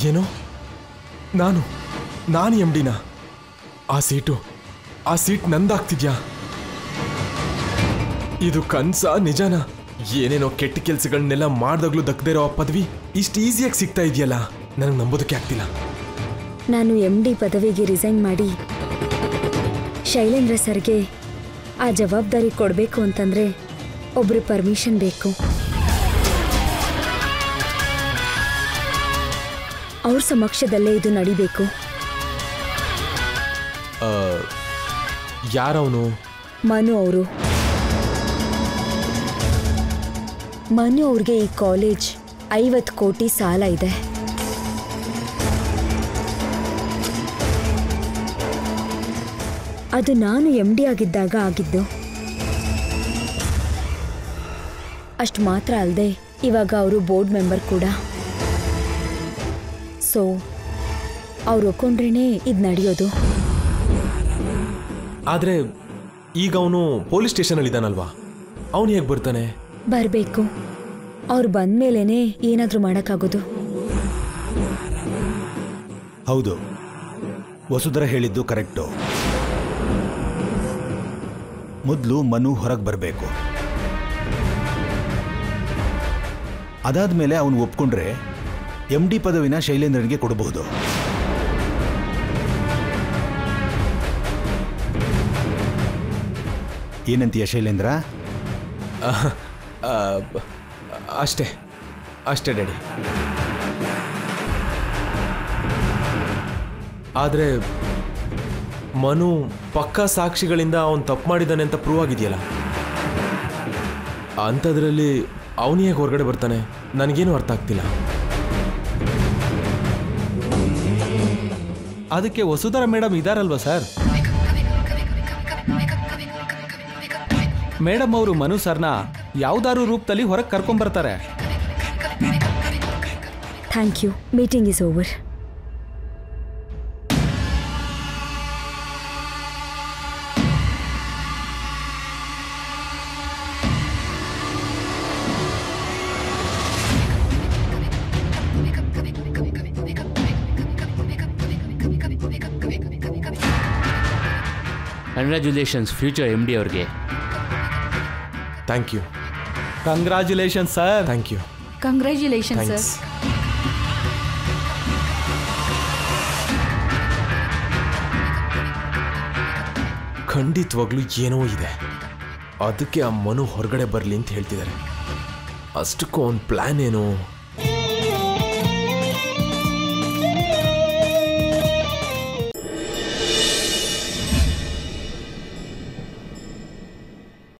ಏನು ನಾನು ನಾನು ಎಮ್ ಡಿನ ಆ ಸೀಟು ಆ ಸೀಟ್ ನಂದಾಗ್ತಿದ್ಯಾ ಇದು ಕನ್ಸ ನಿಜಾನ ಏನೇನೋ ಕೆಟ್ಟ ಕೆಲ್ಸಗಳನ್ನೆಲ್ಲ ಮಾಡ್ದಾಗ್ಲೂ ದಕ್ಕದೇ ಇರೋ ಆ ಪದವಿ ಇಷ್ಟು ಈಸಿಯಾಗಿ ಸಿಗ್ತಾ ಇದೆಯಲ್ಲ ನನಗೆ ನಂಬೋದಕ್ಕೆ ಆಗ್ತಿಲ್ಲ ನಾನು ಎಮ್ ಡಿ ಪದವಿಗೆ ರಿಸೈನ್ ಮಾಡಿ ಶೈಲೇಂದ್ರ ಸರ್ಗೆ ಆ ಜವಾಬ್ದಾರಿ ಕೊಡಬೇಕು ಅಂತಂದ್ರೆ ಒಬ್ರು ಪರ್ಮಿಷನ್ ಬೇಕು ಅವ್ರ ಸಮಕ್ಷದಲ್ಲೇ ಇದು ನಡಿಬೇಕು ಯಾರವನು ಮನು ಅವರು ಮನು ಅವ್ರಿಗೆ ಈ ಕಾಲೇಜ್ ಐವತ್ತು ಕೋಟಿ ಸಾಲ ಇದೆ ಅದು ನಾನು ಎಮ್ ಡಿ ಆಗಿದ್ದಾಗ ಆಗಿದ್ದು ಅಷ್ಟು ಮಾತ್ರ ಅಲ್ಲದೆ ಇವಾಗ ಅವರು ಬೋರ್ಡ್ ಮೆಂಬರ್ ಕೂಡ ಸೊ ಅವ್ರು ಒಪ್ಕೊಂಡ್ರೇನೆ ಇದು ನಡೆಯೋದು ಆದರೆ ಈಗ ಅವನು ಪೊಲೀಸ್ ಸ್ಟೇಷನಲ್ಲಿ ಇದ್ದಾನಲ್ವಾ ಅವನು ಹೇಗೆ ಬರ್ತಾನೆ ಬರಬೇಕು ಅವ್ರು ಬಂದ್ಮೇಲೇನೆ ಏನಾದರೂ ಮಾಡೋಕ್ಕಾಗೋದು ಹೌದು ವಸುಧರ ಹೇಳಿದ್ದು ಕರೆಕ್ಟು ಮೊದಲು ಮನು ಹೊರಗೆ ಬರಬೇಕು ಅದಾದ್ಮೇಲೆ ಅವನು ಒಪ್ಕೊಂಡ್ರೆ ಎಂ ಡಿ ಪದವಿನ ಶೈಲೇಂದ್ರನಿಗೆ ಕೊಡಬಹುದು ಏನಂತೀಯ ಶೈಲೇಂದ್ರ ಆಹ್, ಆ, ಬ- ಅಷ್ಟೇ ಅಷ್ಟೇ ಡ್ಯಾಡಿ ಆದರೆ ಮನು ಪಕ್ಕಾ ಸಾಕ್ಷಿಗಳಿಂದ ಅವನು ತಪ್ಪು ಮಾಡಿದ್ದಾನೆ ಅಂತ ಪ್ರೂವ್ ಆಗಿದೆಯಲ್ಲ ಅಂಥದ್ರಲ್ಲಿ ಅವನು ಹೇಗೆ ಹೊರಗಡೆ ಬರ್ತಾನೆ ನನಗೇನು ಅರ್ಥ ಆಗ್ತಿಲ್ಲ ಅದಕ್ಕೆ ವಸುಧರ ಮೇಡಮ್ ಇದಾರಲ್ವಾ ಸರ್ ಮೇಡಮ್ ಅವರು ಮನು ಸರ್ನ ಯಾವ್ದಾದ್ರು ರೂಪದಲ್ಲಿ ಹೊರಗೆ ಕರ್ಕೊಂಬರ್ತಾರೆ thank you meeting is over congratulations future M D ಅವ್ರಿಗೆ thank you congratulation sir thank you congratulation sir thanks ಖಂಡಿತವಾಗ್ಲೂ ಏನೋ ಇದೆ ಅದಕ್ಕೆ ಆ ಮನು ಹೊರಗಡೆ ಬರಲಿ ಅಂತ ಹೇಳ್ತಿದ್ದಾರೆ ಅಷ್ಟಕ್ಕೂ ಅವನ ಪ್ಲ್ಯಾನ್ ಏನು